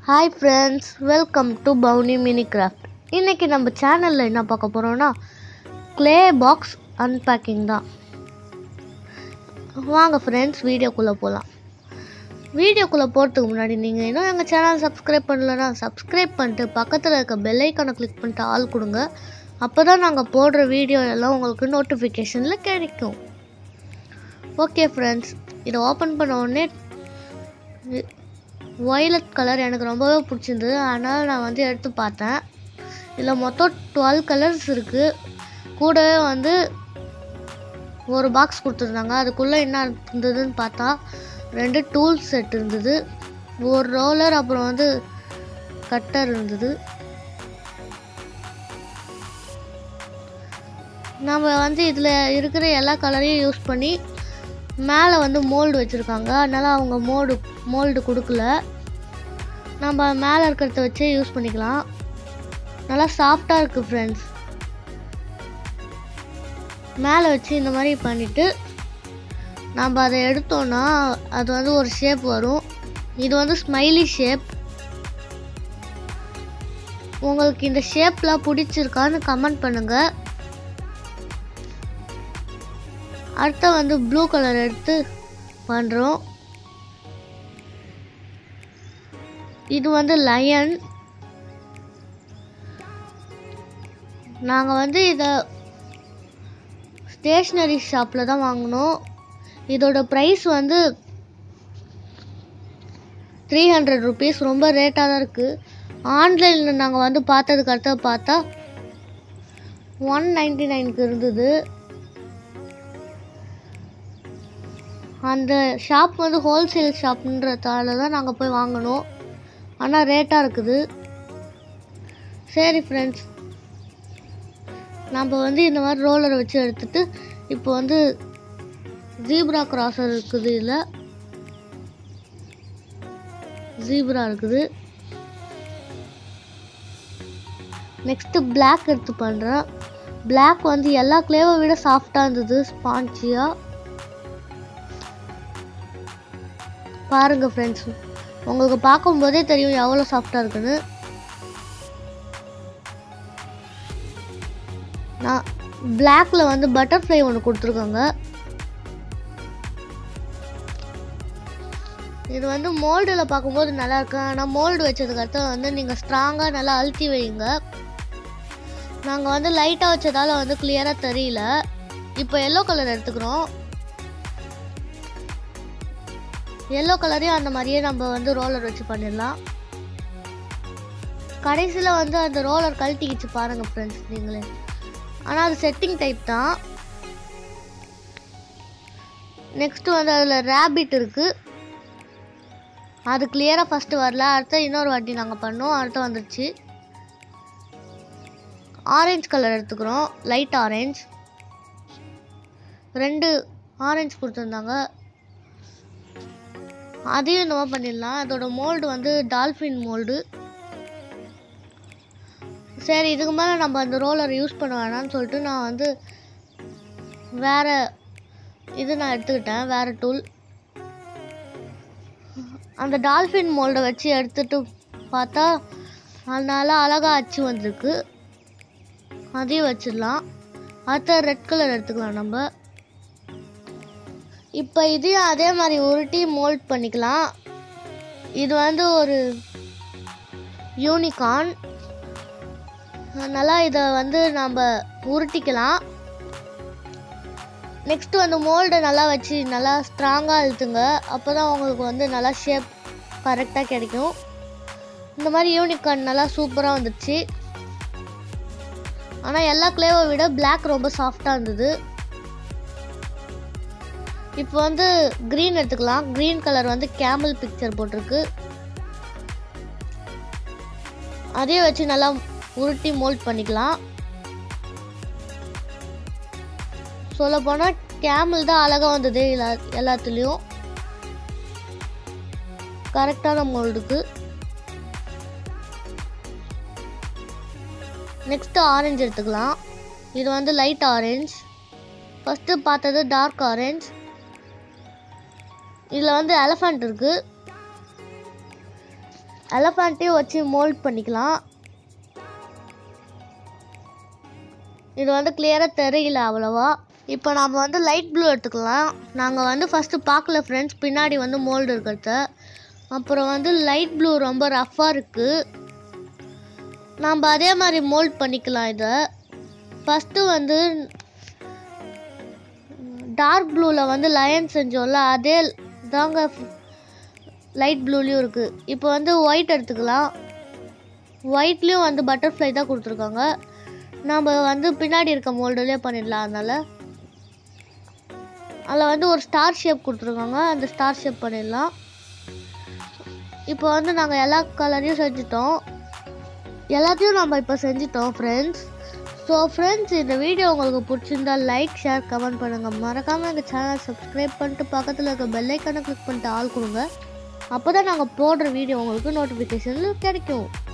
hi friends welcome to பவுனி mini craft இன்றைக்கி நம்ம சேனலில் என்ன பார்க்க போகிறோன்னா க்ளே பாக்ஸ் அன்பேக்கிங் தான் வாங்க ஃப்ரெண்ட்ஸ் வீடியோக்குள்ளே போகலாம் வீடியோக்குள்ளே போகிறதுக்கு முன்னாடி நீங்கள் இன்னும் எங்கள் சேனல் சப்ஸ்கிரைப் பண்ணலன்னா சப்ஸ்கிரைப் பண்ணிட்டு பக்கத்தில் இருக்க பெல் ஐக்கானை கிளிக் பண்ணிட்டு ஆள் கொடுங்க அப்போ தான் நாங்கள் போடுற வீடியோ எல்லாம் உங்களுக்கு நோட்டிஃபிகேஷனில் கிடைக்கும் ஓகே ஃப்ரெண்ட்ஸ் இதை ஓப்பன் பண்ண உடனே ஒய்லட் கலர் எனக்கு ரொம்பவே பிடிச்சிருந்தது அதனால் நான் வந்து எடுத்து பார்த்தேன் இதில் மொத்தம் டுவெல் கலர்ஸ் இருக்குது கூடவே வந்து ஒரு பாக்ஸ் கொடுத்துருந்தாங்க அதுக்குள்ளே என்ன இருந்ததுன்னு பார்த்தா ரெண்டு டூல் செட் இருந்தது ஒரு ரோலர் அப்புறம் வந்து கட்டர் இருந்தது நம்ம வந்து இதில் இருக்கிற எல்லா கலரையும் யூஸ் பண்ணி மேலே வந்து மோல்டு வச்சுருக்காங்க அதனால் அவங்க மோல்டு மோல்டு கொடுக்கல நம்ம மேலே இருக்கிறத வச்சே யூஸ் பண்ணிக்கலாம் நல்லா சாஃப்டாக இருக்குது ஃப்ரெண்ட்ஸ் மேலே வச்சு இந்த மாதிரி பண்ணிவிட்டு நம்ம அதை எடுத்தோன்னா அது வந்து ஒரு ஷேப் வரும் இது வந்து ஸ்மைலி ஷேப் உங்களுக்கு இந்த ஷேப்லாம் பிடிச்சிருக்கான்னு கமெண்ட் பண்ணுங்கள் அடுத்த வந்து ப்ளூ கலர் எடுத்து பண்ணுறோம் இது வந்து லயன் நாங்கள் வந்து இதை ஸ்டேஷ்னரி ஷாப்பில் தான் வாங்கினோம் இதோட ப்ரைஸ் வந்து த்ரீ ஹண்ட்ரட் ருபீஸ் ரொம்ப ரேட்டாக தான் இருக்குது ஆன்லைனில் நாங்கள் வந்து பார்த்ததுக்கு அடுத்த பார்த்தா ஒன் நைன்டி நைனுக்கு இருந்தது அந்த ஷாப் வந்து ஹோல்சேல் ஷாப்ன்றதால தான் நாங்கள் போய் வாங்கினோம் ஆனால் ரேட்டாக இருக்குது சரி ஃப்ரெண்ட்ஸ் நம்ம வந்து இந்த மாதிரி ரோலரை வச்சு எடுத்துட்டு இப்போ வந்து ஜீப்ரா கிராசர் இருக்குது இதில் ஜீப்ரா இருக்குது நெக்ஸ்ட்டு பிளாக் எடுத்து பண்ணுறேன் பிளாக் வந்து எல்லா கிளேவை விட சாஃப்டாக இருந்தது ஸ்பான்ச்சியாக பாருங்க ஃப்ரெண்ட்ஸ் உங்களுக்கு பார்க்கும்போதே தெரியும் எவ்வளோ சாஃப்டாக இருக்குன்னு நான் பிளாக்ல வந்து பட்டர்ஃப்ளை ஒன்று கொடுத்துருக்காங்க இது வந்து மோல்டில் பார்க்கும்போது நல்லா இருக்கு ஆனால் மோல்டு வச்சதுக்கு அடுத்து வந்து நீங்கள் ஸ்ட்ராங்காக நல்லா அழுத்தி வைங்க நாங்கள் வந்து லைட்டாக வச்சதால வந்து கிளியராக தெரியல இப்போ எல்லோ கலர் எடுத்துக்கிறோம் எல்லோ கலரையும் அந்த மாதிரியே நம்ம வந்து ரோலர் வச்சு பண்ணிடலாம் கடைசியில் வந்து அந்த ரோலர் கழட்டிக்கிச்சு பாருங்கள் ஃப்ரெண்ட்ஸ் நீங்களே ஆனால் அது செட்டிங் டைப் தான் நெக்ஸ்ட்டு வந்து அதில் ரேபிட் இருக்குது அது கிளியராக ஃபஸ்ட்டு வரல அடுத்த இன்னொரு வாட்டி நாங்கள் பண்ணோம் அடுத்து வந்துடுச்சு ஆரஞ்சு கலர் எடுத்துக்கிறோம் லைட் ஆரஞ்ச் ரெண்டு ஆரஞ்சு கொடுத்துருந்தாங்க அதையும் நம்ம பண்ணிடலாம் அதோட மோல்டு வந்து டால்ஃபின் மோல்டு சரி இதுக்கு மேலே நம்ம அந்த ரோலர் யூஸ் பண்ண வேணாம்னு சொல்லிட்டு நான் வந்து வேறு இது நான் எடுத்துக்கிட்டேன் வேறு டூல் அந்த டால்ஃபின் மோல்டை வச்சு எடுத்துட்டு பார்த்தா அதனால அழகாக அச்சு வந்திருக்கு அதையும் வச்சிடலாம் அடுத்த ரெட் கலர் எடுத்துக்கலாம் நம்ம இப்போ இதையும் அதே மாதிரி உருட்டி மோல்ட் பண்ணிக்கலாம் இது வந்து ஒரு யூனிகார்ன் நல்லா இதை வந்து நம்ம உருட்டிக்கலாம் நெக்ஸ்ட் வந்து மோல்டை நல்லா வச்சு நல்லா ஸ்ட்ராங்காக அழுத்துங்க அப்போ தான் உங்களுக்கு வந்து நல்லா ஷேப் கரெக்டாக கிடைக்கும் இந்த மாதிரி யூனிகார்ன் நல்லா சூப்பராக வந்துடுச்சு ஆனால் எல்லா கிளேவை விட பிளாக் ரொம்ப சாஃப்டாக இருந்தது இப்போ வந்து க்ரீன் எடுத்துக்கலாம் க்ரீன் கலர் வந்து கேமல் பிக்சர் போட்டிருக்கு அதே வச்சு நல்லா உருட்டி மோல்ட் பண்ணிக்கலாம் சொல்ல போனால் கேமல் தான் அழகாக வந்தது எல்லா எல்லாத்துலேயும் கரெக்டான மோல்டுக்கு நெக்ஸ்ட் ஆரஞ்சு எடுத்துக்கலாம் இது வந்து லைட் ஆரஞ்ச் ஃபஸ்ட்டு பார்த்தது டார்க் ஆரஞ்ச் இதில் வந்து எலஃபண்ட் இருக்குது எலஃபண்ட்டையும் வச்சு மோல்ட் பண்ணிக்கலாம் இது வந்து கிளியராக தெரியல அவ்வளோவா இப்போ நாம் வந்து லைட் ப்ளூ எடுத்துக்கலாம் நாங்கள் வந்து ஃபஸ்ட்டு பார்க்கல ஃப்ரெண்ட்ஸ் பின்னாடி வந்து மோல்டு இருக்கிறத அப்புறம் வந்து லைட் ப்ளூ ரொம்ப ரஃப்பாக இருக்குது நாம் அதே மாதிரி மோல்ட் பண்ணிக்கலாம் இதை ஃபஸ்ட்டு வந்து டார்க் ப்ளூவில் வந்து லயன் செஞ்சோம்ல அதே தாங்க லைட் ப்ளூலேயும் இருக்குது இப்போ வந்து ஒயிட் எடுத்துக்கலாம் ஒயிட்லேயும் வந்து பட்டர்ஃப்ளை தான் கொடுத்துருக்காங்க நம்ம வந்து பின்னாடி இருக்க மோல்டுலேயே பண்ணிடலாம் அதனால் அதில் வந்து ஒரு ஸ்டார் ஷேப் கொடுத்துருக்காங்க அந்த ஸ்டார் ஷேப் பண்ணிடலாம் இப்போ வந்து நாங்கள் எல்லா கலரையும் செஞ்சுட்டோம் எல்லாத்தையும் நம்ம இப்போ செஞ்சுட்டோம் ஃப்ரெண்ட்ஸ் ஸோ ஃப்ரெண்ட்ஸ் இந்த வீடியோ உங்களுக்கு பிடிச்சிருந்தா லைக் ஷேர் கமெண்ட் பண்ணுங்கள் மறக்காமல் எங்கள் சேனல் சப்ஸ்கிரைப் பண்ணிட்டு பக்கத்தில் இருக்க பெல் ஐக்கானை கிளிக் பண்ணிட்டு ஆள் கொடுங்க அப்போ தான் நாங்கள் போடுற வீடியோ உங்களுக்கு நோட்டிஃபிகேஷனில் கிடைக்கும்